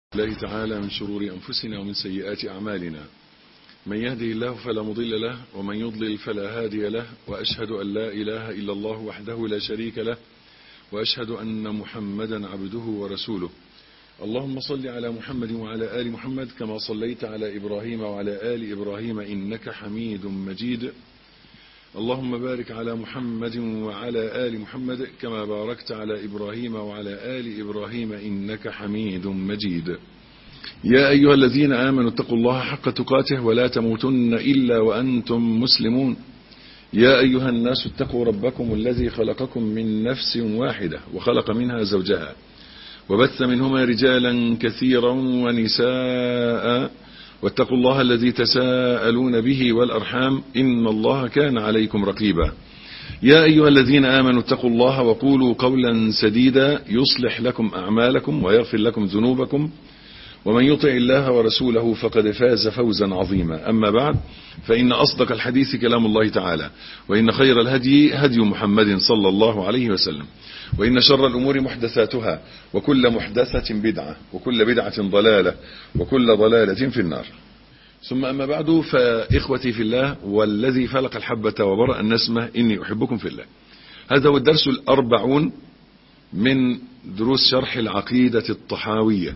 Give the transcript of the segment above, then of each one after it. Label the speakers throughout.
Speaker 1: الله تعالى من شرور أنفسنا ومن سيئات أعمالنا من يهده الله فلا مضل له ومن يضلل فلا هادي له وأشهد أن لا إله إلا الله وحده لا شريك له وأشهد أن محمدا عبده ورسوله اللهم صل على محمد وعلى آل محمد كما صليت على إبراهيم وعلى آل إبراهيم إنك حميد مجيد اللهم بارك على محمد وعلى آل محمد كما باركت على إبراهيم وعلى آل إبراهيم إنك حميد مجيد يا أيها الذين آمنوا اتقوا الله حق تقاته ولا تموتن إلا وأنتم مسلمون يا أيها الناس اتقوا ربكم الذي خلقكم من نفس واحدة وخلق منها زوجها وبث منهما رجالا كثيرا ونساء واتقوا الله الذي تساءلون به والأرحام إن الله كان عليكم رقيبا يا أيها الذين آمنوا اتقوا الله وقولوا قولا سديدا يصلح لكم أعمالكم ويغفر لكم ذنوبكم ومن يطع الله ورسوله فقد فاز فوزا عظيما أما بعد فإن أصدق الحديث كلام الله تعالى وإن خير الهدي هدي محمد صلى الله عليه وسلم وإن شر الأمور محدثاتها وكل محدثة بدعة وكل بدعة ضلالة وكل ضلالة في النار ثم أما بعد فإخوتي في الله والذي فلق الحبة وبرأ النسمة إني أحبكم في الله هذا هو الدرس الأربعون من دروس شرح العقيدة الطحاوية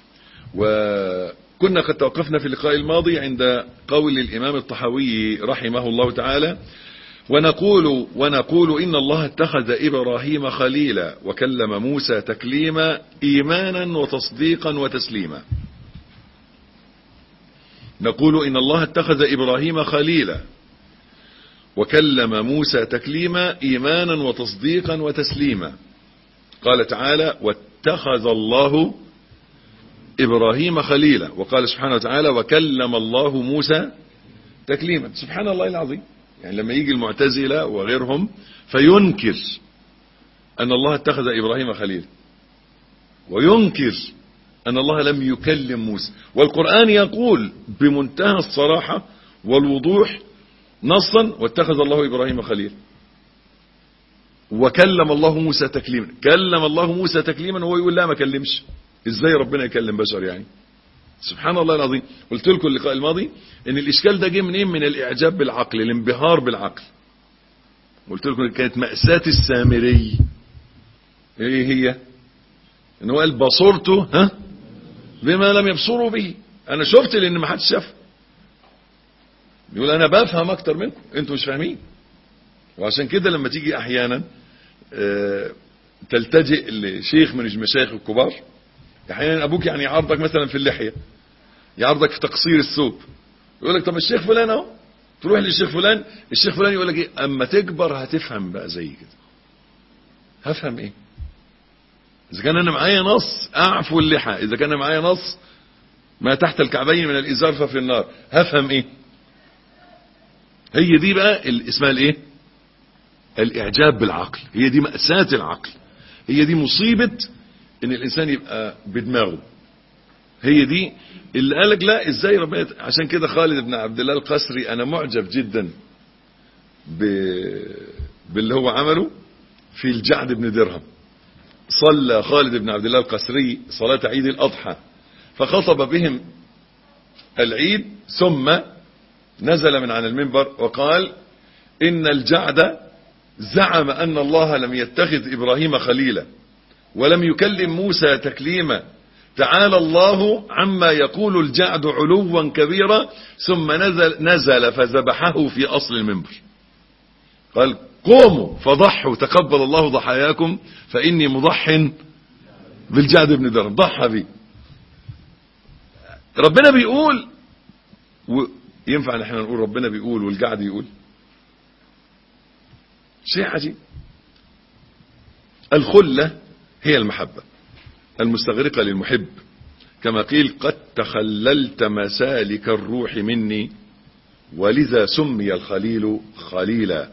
Speaker 1: وكنا قد توقفنا في اللقاء الماضي عند قول الإمام الطحاوي رحمه الله تعالى ونقول ونقول إن الله اتخذ إبراهيم خليلا وكلم موسى تكليما إيمانا وتصديقا وتسليما نقول إن الله اتخذ إبراهيم خليلا وكلم موسى تكليما إيمانا وتصديقا وتسليما قال تعالى واتخذ الله إبراهيم خليلا وقال سبحانه وتعالى وكلم الله موسى تكليما سبحان الله العظيم يعني لما يجي المعتزلة وغيرهم فينكر أن الله اتخذ إبراهيم خليلا وينكر أن الله لم يكلم موسى والقرآن يقول بمنتهى الصراحة والوضوح نصا واتخذ الله إبراهيم خليلا وكلم الله موسى تكليما كلم الله موسى تكليما وهو يقول لا ما كلمش ازاي ربنا يكلم بشر يعني سبحان الله العظيم قلت لكم اللقاء الماضي ان الاشكال ده جه منين من الاعجاب بالعقل الانبهار بالعقل قلت لكم كانت مأساة السامري ايه هي ان هو قال بصرته ها بما لم يبصروا به انا شفت لان ما حدش شاف يقول انا بفهم اكتر منكم انتوا مش فاهمين وعشان كده لما تيجي احيانا اه تلتجئ لشيخ من المشايخ الكبار احيانا ابوك يعني يعرضك مثلا في اللحيه يعرضك في تقصير الثوب يقول لك طب الشيخ فلان اهو تروح للشيخ فلان الشيخ فلان يقول لك ايه اما تكبر هتفهم بقى زي كده هفهم ايه اذا كان انا معايا نص اعفو اللحى اذا كان معايا نص ما تحت الكعبين من الازار ففي النار هفهم ايه هي دي بقى اسمها الايه الاعجاب بالعقل هي دي مأساة العقل هي دي مصيبة ان الانسان يبقى بدماغه هي دي اللي قالك لا ازاي ربنا عشان كده خالد بن عبد الله القسري انا معجب جدا ب... باللي هو عمله في الجعد بن درهم صلى خالد بن عبد الله القسري صلاة عيد الاضحى فخطب بهم العيد ثم نزل من عن المنبر وقال ان الجعد زعم ان الله لم يتخذ ابراهيم خليلا ولم يكلم موسى تكليما تعالى الله عما يقول الجعد علوا كبيرا ثم نزل, نزل فذبحه في أصل المنبر قال قوموا فضحوا تقبل الله ضحاياكم فإني مضح بالجعد بن درهم ضحى بي ربنا بيقول ينفع نحن نقول ربنا بيقول والجعد يقول شيء عجيب الخلة هي المحبة المستغرقة للمحب كما قيل قد تخللت مسالك الروح مني ولذا سمي الخليل خليلا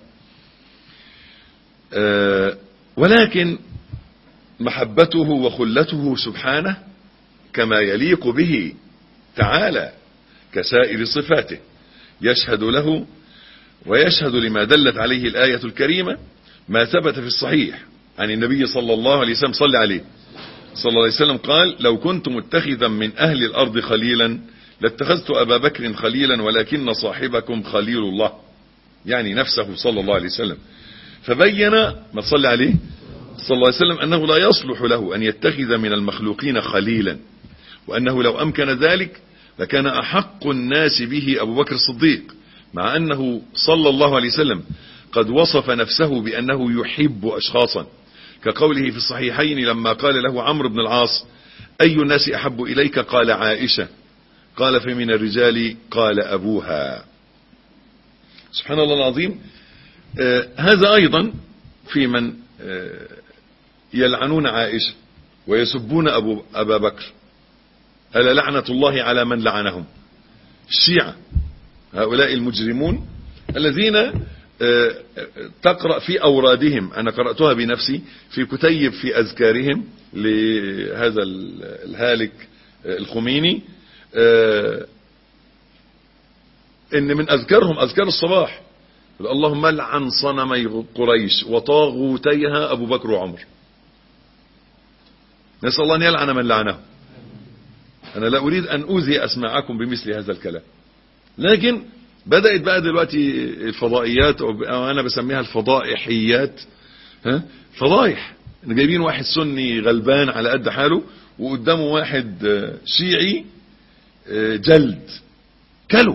Speaker 1: أه ولكن محبته وخلته سبحانه كما يليق به تعالى كسائر صفاته يشهد له ويشهد لما دلت عليه الآية الكريمة ما ثبت في الصحيح عن النبي صلى الله عليه وسلم صلى عليه صلى الله عليه وسلم قال لو كنت متخذا من أهل الأرض خليلا لاتخذت أبا بكر خليلا ولكن صاحبكم خليل الله يعني نفسه صلى الله عليه وسلم فبين ما تصلي عليه صلى الله عليه وسلم أنه لا يصلح له أن يتخذ من المخلوقين خليلا وأنه لو أمكن ذلك لكان أحق الناس به أبو بكر الصديق مع أنه صلى الله عليه وسلم قد وصف نفسه بأنه يحب أشخاصا كقوله في الصحيحين لما قال له عمرو بن العاص أي الناس أحب إليك قال عائشة قال فمن الرجال قال أبوها سبحان الله العظيم آه هذا أيضا في من آه يلعنون عائشة ويسبون أبو أبا بكر ألا لعنة الله على من لعنهم الشيعة هؤلاء المجرمون الذين تقرأ في أورادهم أنا قرأتها بنفسي في كتيب في أذكارهم لهذا الهالك الخميني إن من أذكارهم أذكار الصباح اللهم لعن صنمي قريش وطاغوتيها أبو بكر وعمر نسأل الله أن يلعن من لعنه أنا لا أريد أن أوذي أسماعكم بمثل هذا الكلام لكن بدأت بقى دلوقتي الفضائيات أو أنا بسميها الفضائحيات ها فضايح جايبين واحد سني غلبان على قد حاله وقدامه واحد شيعي جلد كلوا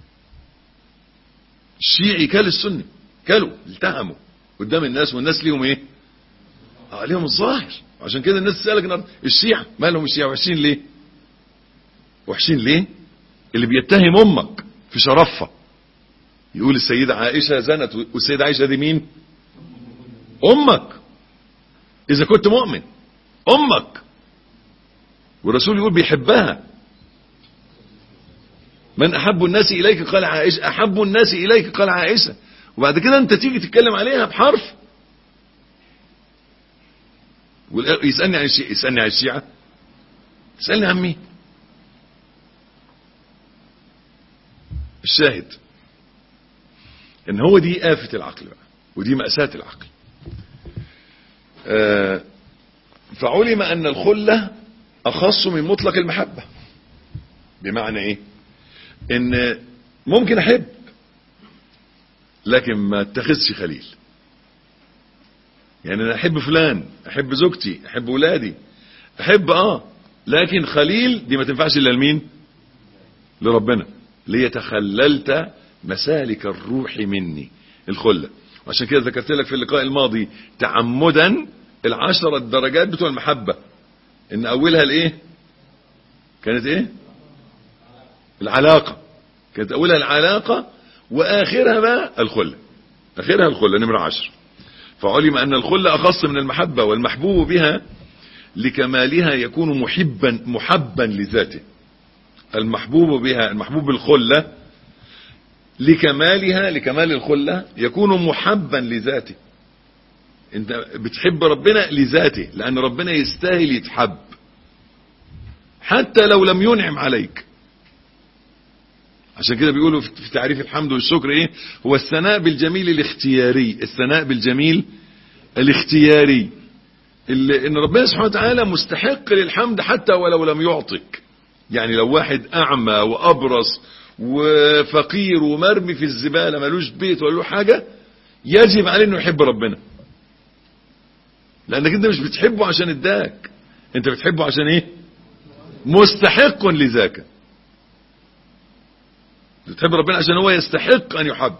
Speaker 1: الشيعي كل السني كلوا التهموا قدام الناس والناس ليهم ايه اه ليهم الظاهر عشان كده الناس تسألك النهارده الشيعة مالهم الشيعة وحشين ليه وحشين ليه اللي بيتهم امك في شرفها يقول السيدة عائشة زنت والسيدة عائشة دي مين امك اذا كنت مؤمن امك والرسول يقول بيحبها من احب الناس اليك قال عائشة احب الناس اليك قال عائشة وبعد كده انت تيجي تتكلم عليها بحرف يسألني عن الشيعة يسألني عن الشيعة يسألني عن مين الشاهد ان هو دي آفة العقل بقى ودي مأساة العقل آه فعلم ان الخلة اخص من مطلق المحبة بمعنى ايه ان ممكن احب لكن ما اتخذش خليل يعني انا احب فلان احب زوجتي احب ولادي احب اه لكن خليل دي ما تنفعش الا لمين لربنا ليتخللت مسالك الروح مني الخلة وعشان كده ذكرت لك في اللقاء الماضي تعمدا العشرة الدرجات بتوع المحبة ان اولها الايه كانت ايه العلاقة كانت اولها العلاقة واخرها بقى الخلة اخرها الخلة نمرة عشر فعلم ان الخلة اخص من المحبة والمحبوب بها لكمالها يكون محبا محبا لذاته المحبوب بها المحبوب بالخلة لكمالها لكمال الخلة يكون محبا لذاته انت بتحب ربنا لذاته لان ربنا يستاهل يتحب حتى لو لم ينعم عليك عشان كده بيقولوا في تعريف الحمد والشكر ايه هو الثناء بالجميل الاختياري الثناء بالجميل الاختياري اللي ان ربنا سبحانه وتعالى مستحق للحمد حتى ولو لم يعطك يعني لو واحد اعمى وابرص وفقير ومرمي في الزبالة ملوش بيت ولا له حاجة يجب عليه انه يحب ربنا لانك انت مش بتحبه عشان اداك انت بتحبه عشان ايه مستحق لذاك بتحب ربنا عشان هو يستحق ان يحب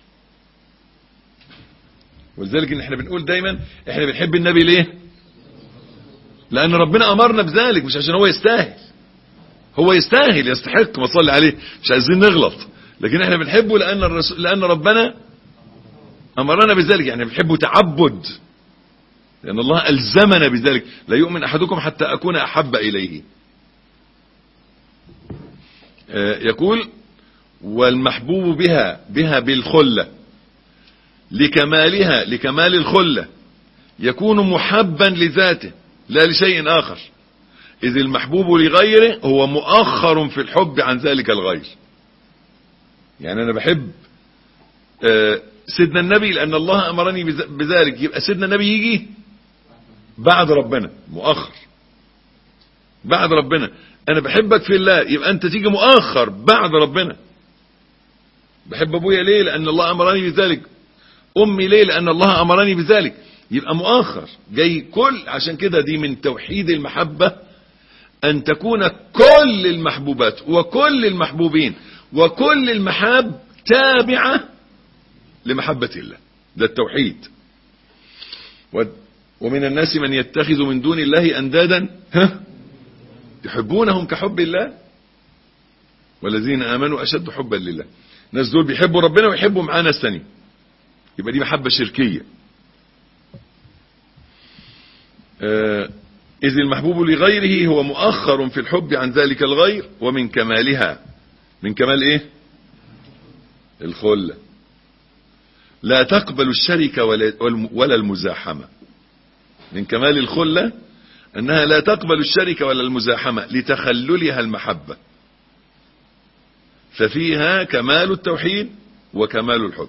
Speaker 1: ولذلك ان احنا بنقول دايما احنا بنحب النبي ليه لان ربنا امرنا بذلك مش عشان هو يستاهل هو يستاهل يستحق ما صلي عليه مش عايزين نغلط لكن احنا بنحبه لان الرسول لان ربنا امرنا بذلك يعني بنحبه تعبد لان الله الزمنا بذلك لا يؤمن احدكم حتى اكون احب اليه يقول والمحبوب بها بها بالخلة لكمالها لكمال الخلة يكون محبا لذاته لا لشيء آخر إذ المحبوب لغيره هو مؤخر في الحب عن ذلك الغير يعني أنا بحب سيدنا النبي لأن الله أمرني بذلك يبقى سيدنا النبي يجي بعد ربنا مؤخر بعد ربنا انا بحبك في الله يبقى انت تيجي مؤخر بعد ربنا بحب ابويا ليه لان الله امرني بذلك امي ليه لان الله امرني بذلك يبقى مؤخر جاي كل عشان كده دي من توحيد المحبة ان تكون كل المحبوبات وكل المحبوبين وكل المحاب تابعة لمحبة الله ده التوحيد ومن الناس من يتخذ من دون الله اندادا ها يحبونهم كحب الله والذين امنوا اشد حبا لله الناس دول بيحبوا ربنا ويحبوا معاه ناس ثانيه يبقى دي محبه شركيه آه اذ المحبوب لغيره هو مؤخر في الحب عن ذلك الغير ومن كمالها من كمال ايه الخله لا تقبل الشركه ولا المزاحمه من كمال الخله انها لا تقبل الشركة ولا المزاحمة لتخللها المحبة ففيها كمال التوحيد وكمال الحب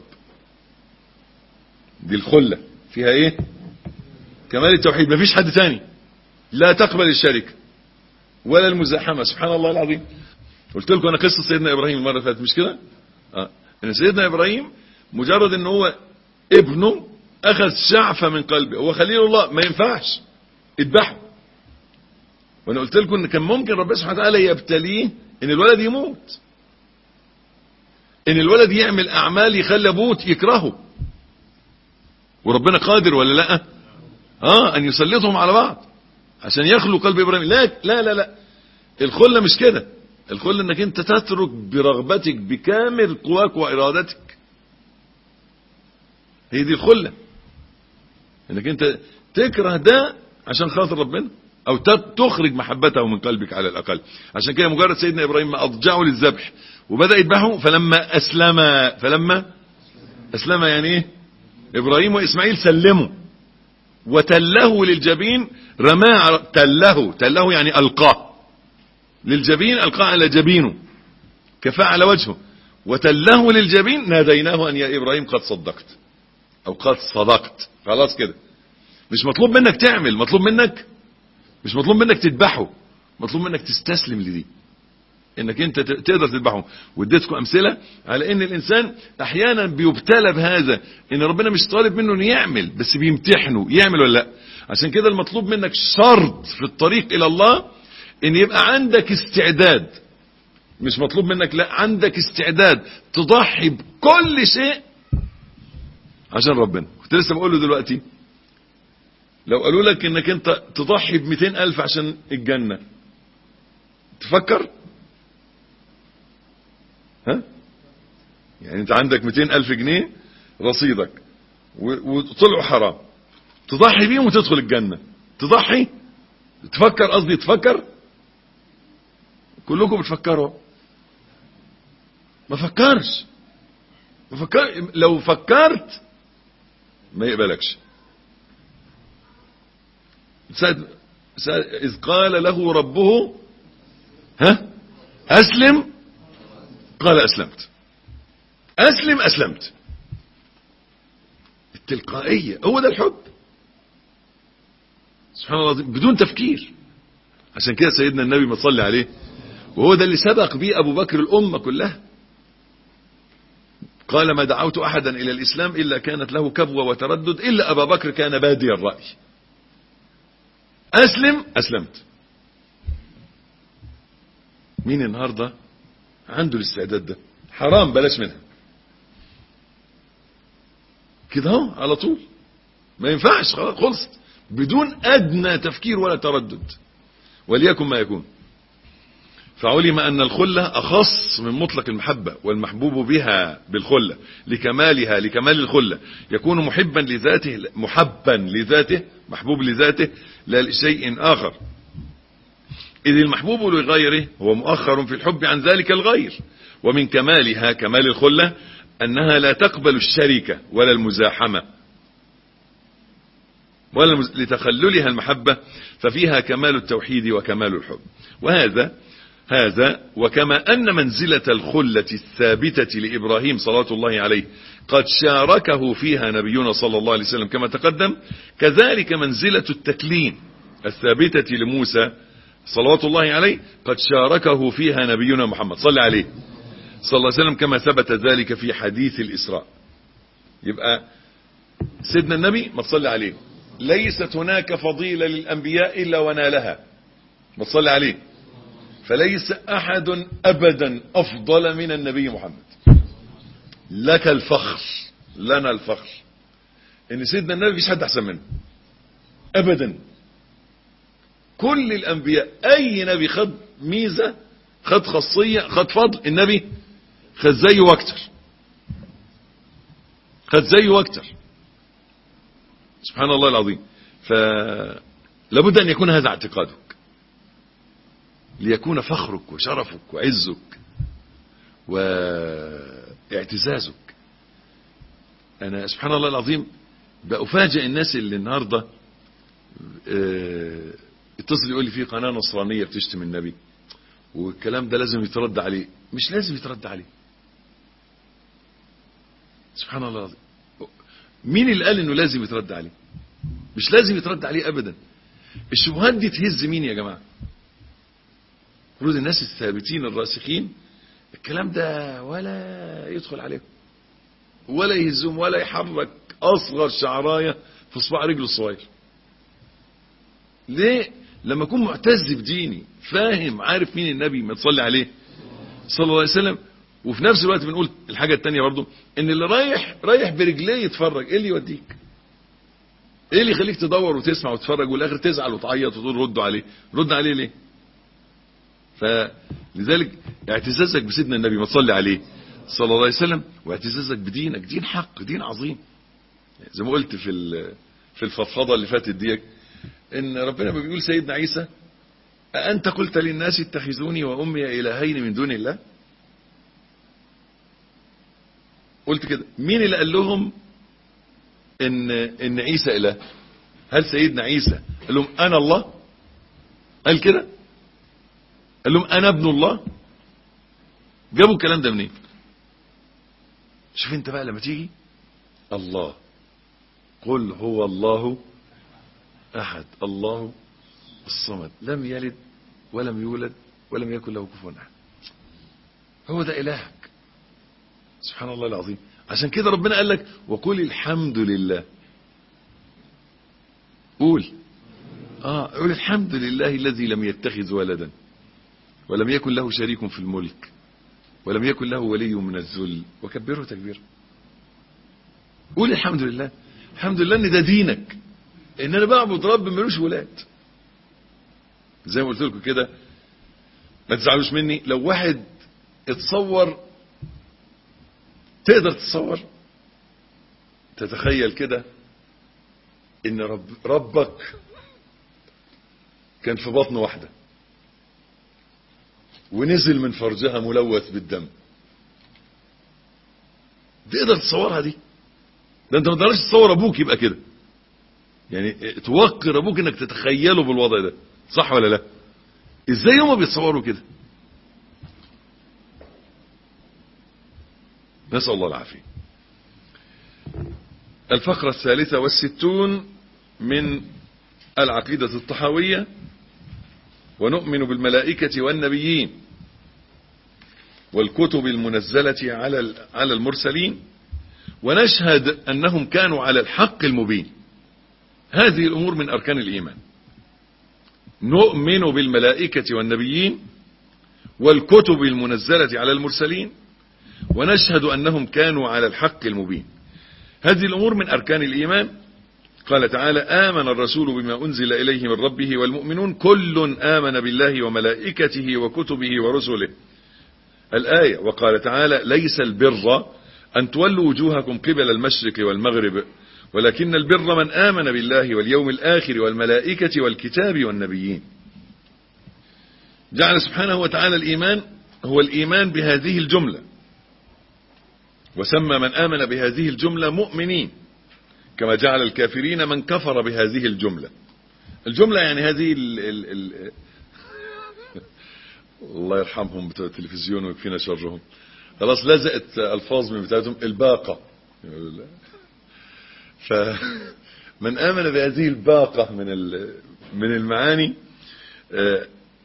Speaker 1: دي الخلة فيها ايه كمال التوحيد مفيش حد تاني لا تقبل الشركة ولا المزاحمة سبحان الله العظيم قلت لكم انا قصة سيدنا ابراهيم المرة اللي فاتت مش كده اه ان سيدنا ابراهيم مجرد ان هو ابنه اخذ شعفة من قلبه هو خليل الله ما ينفعش اذبحه وانا قلت لكم ان كان ممكن ربنا سبحانه وتعالى يبتليه ان الولد يموت ان الولد يعمل اعمال يخلي ابوه يكرهه وربنا قادر ولا لا اه ان يسلطهم على بعض عشان يخلو قلب ابراهيم لا لا لا لا الخله مش كده الخله انك انت تترك برغبتك بكامل قواك وارادتك هي دي الخله انك انت تكره ده عشان خاطر ربنا او تخرج محبته من قلبك على الاقل عشان كده مجرد سيدنا ابراهيم ما اضجعه للذبح وبدا يذبحه فلما اسلم فلما اسلم يعني ايه ابراهيم واسماعيل سلموا وتله للجبين رماه تله تله يعني القاه للجبين القاه على جبينه كفاه على وجهه وتله للجبين ناديناه ان يا ابراهيم قد صدقت او قد صدقت خلاص كده مش مطلوب منك تعمل مطلوب منك مش مطلوب منك تذبحه مطلوب منك تستسلم لدي انك انت تقدر تذبحه واديتكم امثله على ان الانسان احيانا بيبتلى بهذا ان ربنا مش طالب منه انه يعمل بس بيمتحنه يعمل ولا لا عشان كده المطلوب منك شرط في الطريق الى الله ان يبقى عندك استعداد مش مطلوب منك لا عندك استعداد تضحي بكل شيء عشان ربنا كنت لسه بقول له دلوقتي لو قالوا لك انك انت تضحي ب ألف عشان الجنة تفكر ها يعني انت عندك 200 ألف جنيه رصيدك وطلعوا حرام تضحي بيهم وتدخل الجنة تضحي تفكر قصدي تفكر كلكم بتفكروا ما فكرش ما فكر لو فكرت ما يقبلكش سأد سأد إذ قال له ربه ها أسلم قال أسلمت أسلم أسلمت التلقائية هو ده الحب سبحان الله بدون تفكير عشان كده سيدنا النبي ما تصلي عليه وهو ده اللي سبق بيه أبو بكر الأمة كلها قال ما دعوت أحدا إلى الإسلام إلا كانت له كبوة وتردد إلا أبا بكر كان بادي الرأي أسلم أسلمت مين النهاردة عنده الاستعداد ده حرام بلاش منها كده اهو على طول ما ينفعش خلاص خلصت بدون أدنى تفكير ولا تردد وليكن ما يكون فعلم أن الخلة أخص من مطلق المحبة والمحبوب بها بالخلة لكمالها لكمال الخلة يكون محبا لذاته محبا لذاته محبوب لذاته لا لشيء آخر إذ المحبوب لغيره هو مؤخر في الحب عن ذلك الغير ومن كمالها كمال الخلة أنها لا تقبل الشركة ولا المزاحمة ولا المز... لتخللها المحبة ففيها كمال التوحيد وكمال الحب وهذا هذا وكما أن منزلة الخلة الثابتة لإبراهيم صلاة الله عليه قد شاركه فيها نبينا صلى الله عليه وسلم كما تقدم كذلك منزلة التكليم الثابتة لموسى صلوات الله عليه قد شاركه فيها نبينا محمد صلى عليه صلى الله عليه وسلم كما ثبت ذلك في حديث الإسراء يبقى سيدنا النبي ما تصلي عليه ليست هناك فضيلة للأنبياء إلا ونالها ما تصلي عليه فليس أحد أبدا أفضل من النبي محمد لك الفخر لنا الفخر ان سيدنا النبي مفيش حد احسن منه ابدا كل الانبياء اي نبي خد ميزة خد خاصية خد فضل النبي خد زيه واكتر خد زيه واكتر سبحان الله العظيم فلابد ان يكون هذا اعتقادك ليكون فخرك وشرفك وعزك واعتزازك انا سبحان الله العظيم بأفاجئ الناس اللي النهاردة اه اتصل يقول لي في قناة نصرانية بتشتم النبي والكلام ده لازم يترد عليه مش لازم يترد عليه سبحان الله العظيم مين اللي قال انه لازم يترد عليه مش لازم يترد عليه ابدا الشبهات دي تهز مين يا جماعة المفروض الناس الثابتين الراسخين الكلام ده ولا يدخل عليهم ولا يهزهم ولا يحرك اصغر شعرايه في صباع رجله الصغير ليه لما اكون معتز بديني فاهم عارف مين النبي ما تصلي عليه صلى الله عليه وسلم وفي نفس الوقت بنقول الحاجة التانية برضو ان اللي رايح رايح برجليه يتفرج ايه اللي يوديك ايه اللي يخليك تدور وتسمع وتتفرج والاخر تزعل وتعيط وتقول ردوا عليه رد عليه ليه فلذلك اعتزازك بسيدنا النبي ما تصلي عليه صلى الله عليه وسلم واعتزازك بدينك دين حق دين عظيم زي ما قلت في في الفضفضه اللي فاتت ديك ان ربنا بيقول سيدنا عيسى أأنت قلت للناس اتخذوني وأمي إلهين من دون الله قلت كده مين اللي قال لهم ان ان عيسى اله هل سيدنا عيسى قال لهم انا الله قال كده قال لهم انا ابن الله جابوا الكلام ده منين شوف انت بقى لما تيجي الله قل هو الله احد الله الصمد لم يلد ولم يولد ولم يكن له كفوا احد هو ده الهك سبحان الله العظيم عشان كده ربنا قال لك وقل الحمد لله قول اه قول الحمد لله الذي لم يتخذ ولدا ولم يكن له شريك في الملك ولم يكن له ولي من الذل وكبره تكبيرا قول الحمد لله الحمد لله ان ده دينك ان انا بعبد رب ملوش ولاد زي ما قلت لكم كده ما تزعلوش مني لو واحد اتصور تقدر تتصور تتخيل كده ان رب ربك كان في بطن واحدة ونزل من فرجها ملوث بالدم تقدر تصورها دي ده انت ما تقدرش تصور ابوك يبقى كده يعني توقر ابوك انك تتخيله بالوضع ده صح ولا لا ازاي هما بيتصوروا كده نسأل الله العافية الفقرة الثالثة والستون من العقيدة الطحاوية ونؤمن بالملائكة والنبيين والكتب المنزلة على على المرسلين ونشهد أنهم كانوا على الحق المبين هذه الأمور من أركان الإيمان نؤمن بالملائكة والنبيين والكتب المنزلة على المرسلين ونشهد أنهم كانوا على الحق المبين هذه الأمور من أركان الإيمان قال تعالى آمن الرسول بما أنزل إليه من ربه والمؤمنون كل آمن بالله وملائكته وكتبه ورسله الآية وقال تعالى ليس البر أن تولوا وجوهكم قبل المشرق والمغرب ولكن البر من آمن بالله واليوم الآخر والملائكة والكتاب والنبيين جعل سبحانه وتعالى الإيمان هو الإيمان بهذه الجملة وسمى من آمن بهذه الجملة مؤمنين كما جعل الكافرين من كفر بهذه الجملة الجملة يعني هذه ال ال ال الله يرحمهم بتوع التلفزيون ويكفينا شرهم خلاص لزقت الفاظ من بتاعتهم الباقة فمن آمن بهذه الباقة من من المعاني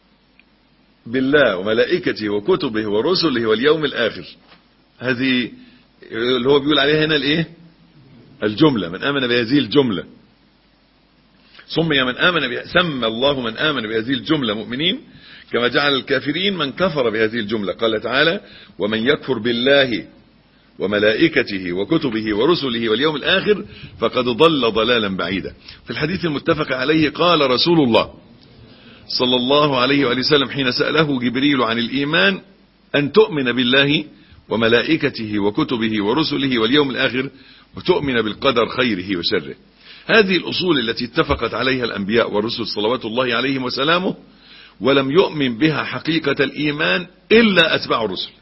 Speaker 1: بالله وملائكته وكتبه ورسله واليوم الآخر هذه اللي هو بيقول عليها هنا الايه الجملة من آمن بهذه الجملة سمي من آمن بها سمى الله من آمن بهذه الجملة مؤمنين كما جعل الكافرين من كفر بهذه الجملة قال تعالى ومن يكفر بالله وملائكته وكتبه ورسله واليوم الآخر فقد ضل ضلالا بعيدا في الحديث المتفق عليه قال رسول الله صلى الله عليه وآله وسلم حين سأله جبريل عن الإيمان أن تؤمن بالله وملائكته وكتبه ورسله واليوم الآخر وتؤمن بالقدر خيره وشره هذه الأصول التي اتفقت عليها الأنبياء والرسل صلوات الله عليهم وسلامه ولم يؤمن بها حقيقة الإيمان إلا أتباع الرسل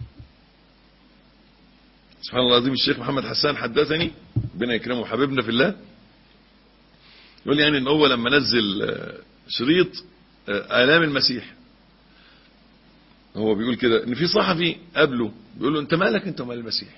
Speaker 1: سبحان الله العظيم الشيخ محمد حسان حدثني ربنا يكرمه حبيبنا في الله يقول لي يعني ان هو لما نزل شريط آلام المسيح هو بيقول كده ان في صحفي قابله بيقول له انت مالك انت ومال المسيح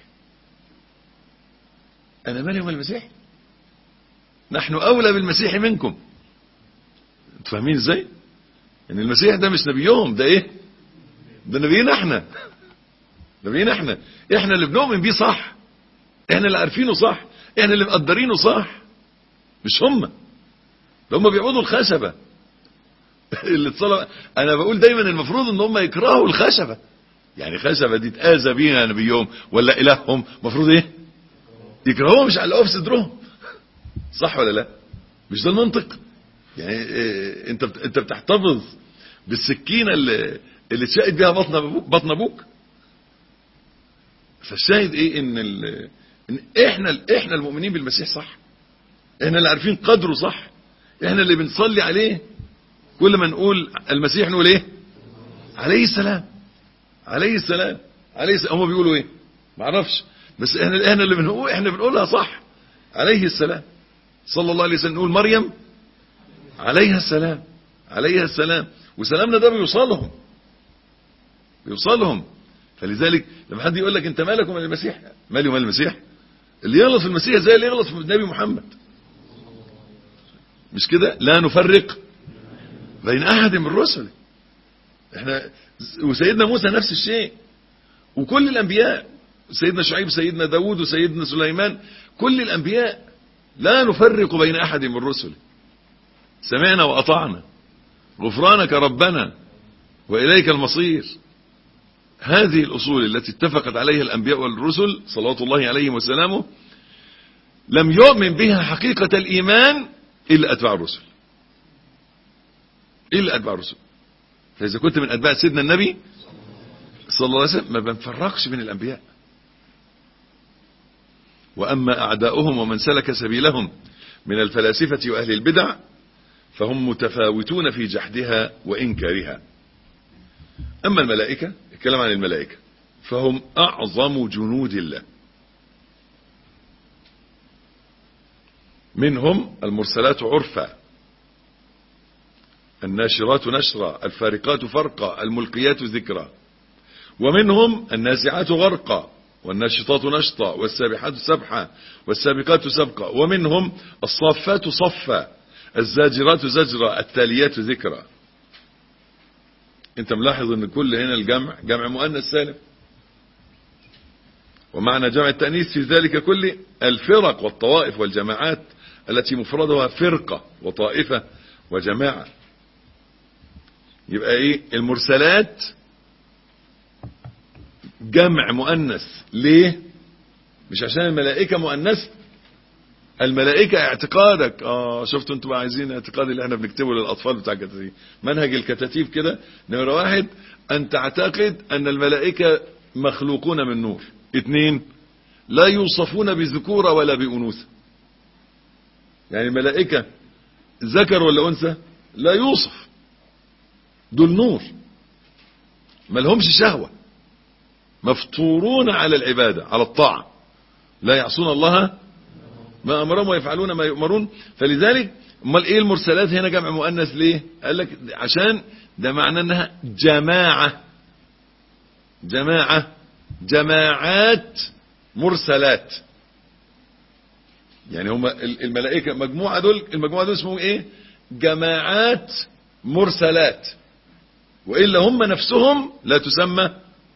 Speaker 1: انا مالي ومال المسيح نحن اولى بالمسيح منكم انتوا فاهمين ازاي ان المسيح ده مش نبيهم ده ايه ده نبينا احنا نبينا احنا احنا اللي بنؤمن بيه صح احنا اللي عارفينه صح احنا اللي مقدرينه صح مش هم ده هم بيعبدوا الخشبه اللي اتصل انا بقول دايما المفروض ان هم يكرهوا الخشبه يعني خشبه دي اتاذى بيها نبيهم ولا الههم المفروض ايه يكرهوها مش علقوها في صدرهم صح ولا لا مش ده المنطق يعني إيه انت انت بتحتفظ بالسكينه اللي اللي اتشقت بيها بطن ابوك بطن ابوك فالشاهد ايه ان ال... ان احنا احنا المؤمنين بالمسيح صح احنا اللي عارفين قدره صح احنا اللي بنصلي عليه كل ما نقول المسيح نقول ايه عليه السلام عليه السلام عليه السلام هم بيقولوا ايه ما اعرفش بس احنا احنا اللي بنقول احنا بنقولها صح عليه السلام صلى الله عليه وسلم نقول مريم عليها السلام عليها السلام وسلامنا ده بيوصلهم بيوصلهم فلذلك لما حد يقول لك انت مالك ومال المسيح مالي ومال المسيح اللي يغلط في المسيح زي اللي يغلط في النبي محمد مش كده لا نفرق بين احد من الرسل احنا وسيدنا موسى نفس الشيء وكل الانبياء سيدنا شعيب سيدنا داود وسيدنا سليمان كل الانبياء لا نفرق بين احد من الرسل سمعنا واطعنا غفرانك ربنا واليك المصير هذه الأصول التي اتفقت عليها الأنبياء والرسل صلوات الله عليهم وسلامه لم يؤمن بها حقيقة الإيمان إلا أتباع الرسل إلا أتباع الرسل فإذا كنت من أتباع سيدنا النبي صلى الله عليه وسلم ما بنفرقش بين الأنبياء وأما أعداؤهم ومن سلك سبيلهم من الفلاسفة وأهل البدع فهم متفاوتون في جحدها وإنكارها أما الملائكة الكلام عن الملائكة فهم أعظم جنود الله منهم المرسلات عرفا الناشرات نشرا الفارقات فرقا الملقيات ذكرا ومنهم النازعات غرقا والناشطات نشطا والسابحات سبحا والسابقات سبقا ومنهم الصافات صفا الزاجرات زجرا التاليات ذكرا انت ملاحظ ان كل هنا الجمع جمع مؤنث سالم ومعنى جمع التأنيث في ذلك كله الفرق والطوائف والجماعات التي مفردها فرقة وطائفة وجماعة يبقى ايه المرسلات جمع مؤنث ليه مش عشان الملائكة مؤنث الملائكة اعتقادك اه شفتوا انتوا عايزين اعتقاد اللي احنا بنكتبه للاطفال بتاع الكتاتيب منهج الكتاتيب كده نمرة واحد ان تعتقد ان الملائكة مخلوقون من نور اثنين لا يوصفون بذكورة ولا بأنوثة يعني الملائكة ذكر ولا انثى لا يوصف دول نور ما لهمش شهوة مفطورون على العبادة على الطاعة لا يعصون الله ما امرهم ويفعلون ما يؤمرون فلذلك امال ايه المرسلات هنا جمع مؤنث ليه قال لك عشان ده معناه انها جماعة جماعة جماعات مرسلات يعني هم الملائكة مجموعة دول المجموعة دول اسمهم ايه جماعات مرسلات وإلا هم نفسهم لا تسمى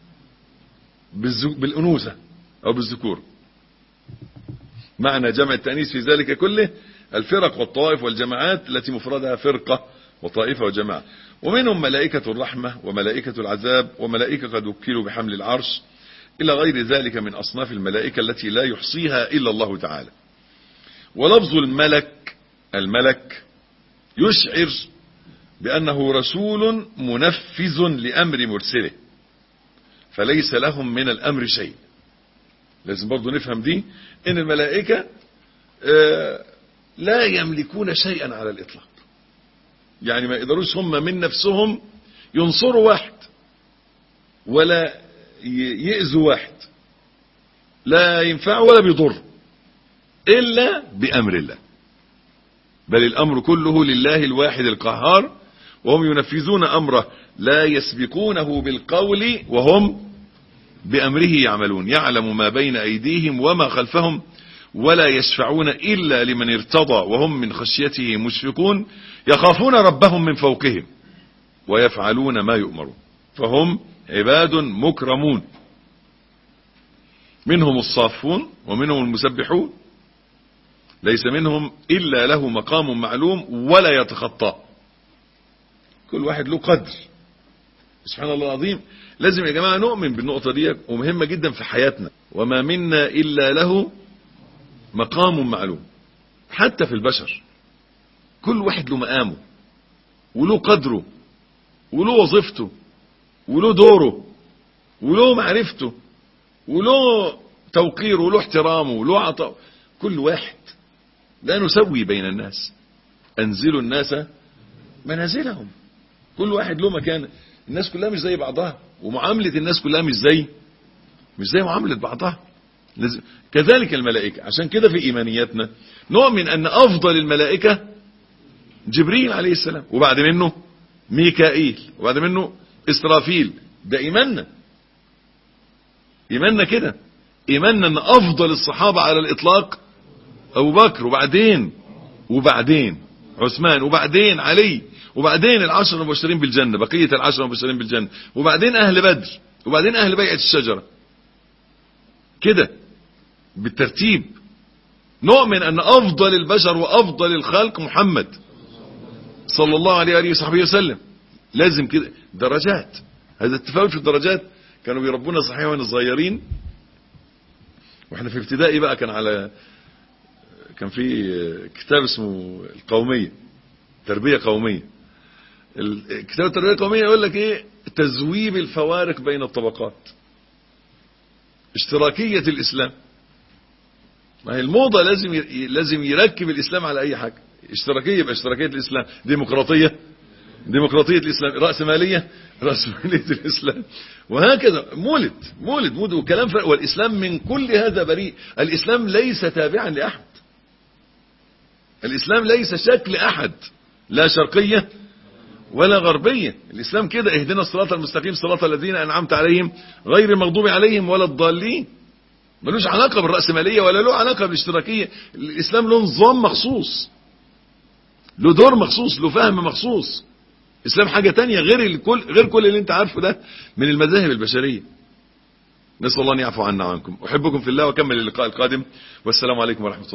Speaker 1: بالأنوثة أو بالذكور معنى جمع التأنيث في ذلك كله الفرق والطوائف والجماعات التي مفردها فرقة وطائفة وجماعة ومنهم ملائكة الرحمة وملائكة العذاب وملائكة قد وكلوا بحمل العرش إلى غير ذلك من أصناف الملائكة التي لا يحصيها إلا الله تعالى ولفظ الملك الملك يشعر بأنه رسول منفذ لأمر مرسله فليس لهم من الأمر شيء لازم برضو نفهم دي ان الملائكة لا يملكون شيئا على الإطلاق يعني ما يقدروش هم من نفسهم ينصروا واحد ولا يأذوا واحد لا ينفع ولا بيضر إلا بأمر الله بل الأمر كله لله الواحد القهار وهم ينفذون أمره لا يسبقونه بالقول وهم بأمره يعملون يعلم ما بين أيديهم وما خلفهم ولا يشفعون إلا لمن ارتضى وهم من خشيته مشفقون يخافون ربهم من فوقهم ويفعلون ما يؤمرون فهم عباد مكرمون منهم الصافون ومنهم المسبحون ليس منهم إلا له مقام معلوم ولا يتخطى كل واحد له قدر سبحان الله العظيم لازم يا جماعة نؤمن بالنقطة دي ومهمة جدا في حياتنا وما منا إلا له مقام معلوم حتى في البشر كل واحد له مقامه وله قدره وله وظيفته وله دوره وله معرفته وله توقيره وله احترامه وله عطاء كل واحد لا نسوي بين الناس انزلوا الناس منازلهم كل واحد له مكان الناس كلها مش زي بعضها ومعاملة الناس كلها مش زي مش زي معاملة بعضها لازم كذلك الملائكة عشان كده في إيمانياتنا نؤمن أن أفضل الملائكة جبريل عليه السلام وبعد منه ميكائيل وبعد منه إسرافيل ده إيماننا إيماننا كده إيماننا أن أفضل الصحابة على الإطلاق أبو بكر وبعدين وبعدين عثمان وبعدين علي وبعدين العشر المبشرين بالجنة بقية العشر المبشرين بالجنة وبعدين أهل بدر وبعدين أهل بيعة الشجرة كده بالترتيب نؤمن أن أفضل البشر وأفضل الخلق محمد صلى الله عليه وآله وصحبه وسلم لازم كده درجات هذا التفاوت في الدرجات كانوا بيربونا صحيح واحنا صغيرين واحنا في ابتدائي بقى كان على كان في كتاب اسمه القومية تربية قومية كتاب التربية القومية يقول لك ايه تزويب الفوارق بين الطبقات اشتراكية الاسلام ما هي الموضة لازم لازم يركب الاسلام على اي حاجة اشتراكية يبقى اشتراكية الاسلام ديمقراطية ديمقراطية الاسلام رأسمالية رأسمالية الاسلام وهكذا مولد مولد مولد وكلام فرق والاسلام من كل هذا بريء الاسلام ليس تابعا لاحد الاسلام ليس شكل احد لا شرقية ولا غربية الاسلام كده اهدنا الصراط المستقيم صراط الذين انعمت عليهم غير المغضوب عليهم ولا الضالين ملوش علاقة بالرأسمالية ولا له علاقة بالاشتراكية الاسلام له نظام مخصوص له دور مخصوص له فهم مخصوص الاسلام حاجة تانية غير الكل غير كل اللي انت عارفه ده من المذاهب البشرية نسأل الله ان يعفو عنا وعنكم احبكم في الله وكمل اللقاء القادم والسلام عليكم ورحمة الله